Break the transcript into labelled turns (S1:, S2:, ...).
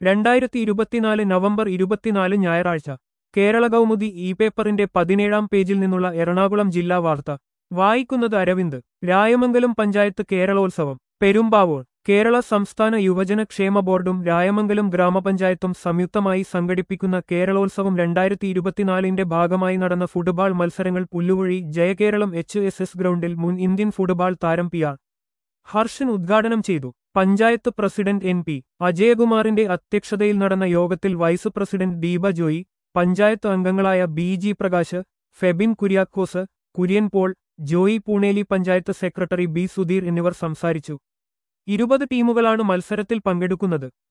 S1: രണ്ടായിരത്തി ഇരുപത്തിനാല് നവംബർ ഇരുപത്തിനാല് ഞായറാഴ്ച കേരള കൗമുദി ഇ പേപ്പറിന്റെ പതിനേഴാം പേജിൽ നിന്നുള്ള എറണാകുളം ജില്ലാ വാർത്ത വായിക്കുന്നത് അരവിന്ദ് രായമംഗലം പഞ്ചായത്ത് കേരളോത്സവം പെരുമ്പാവൂർ കേരള സംസ്ഥാന യുവജന ക്ഷേമ ബോർഡും രായമംഗലം ഗ്രാമപഞ്ചായത്തും സംയുക്തമായി സംഘടിപ്പിക്കുന്ന കേരളോത്സവം രണ്ടായിരത്തി ഇരുപത്തിനാലിന്റെ ഭാഗമായി നടന്ന ഫുട്ബോൾ മത്സരങ്ങൾ Pulluvazhi Jayakeralam H S S ഗ്രൗണ്ടിൽ മുൻ ഇന്ത്യൻ ഫുട്ബോൾ താരം പി ആർ ഹർഷൻ ഉദ്ഘാടനം ചെയ്തു പഞ്ചായത്ത് പ്രസിഡന്റ് എൻ പി അജയകുമാറിന്റെ അധ്യക്ഷതയിൽ നടന്ന യോഗത്തിൽ വൈസ് പ്രസിഡന്റ് ദീപ ജോയി പഞ്ചായത്ത് അംഗങ്ങളായ B G Prakash Febin Kuriakose Kurian Paul Joy Pooneli panchayat secretary B Sudheer എന്നിവർ സംസാരിച്ചു ഇരുപത് ടീമുകളാണ് മത്സരത്തിൽ പങ്കെടുക്കുന്നത്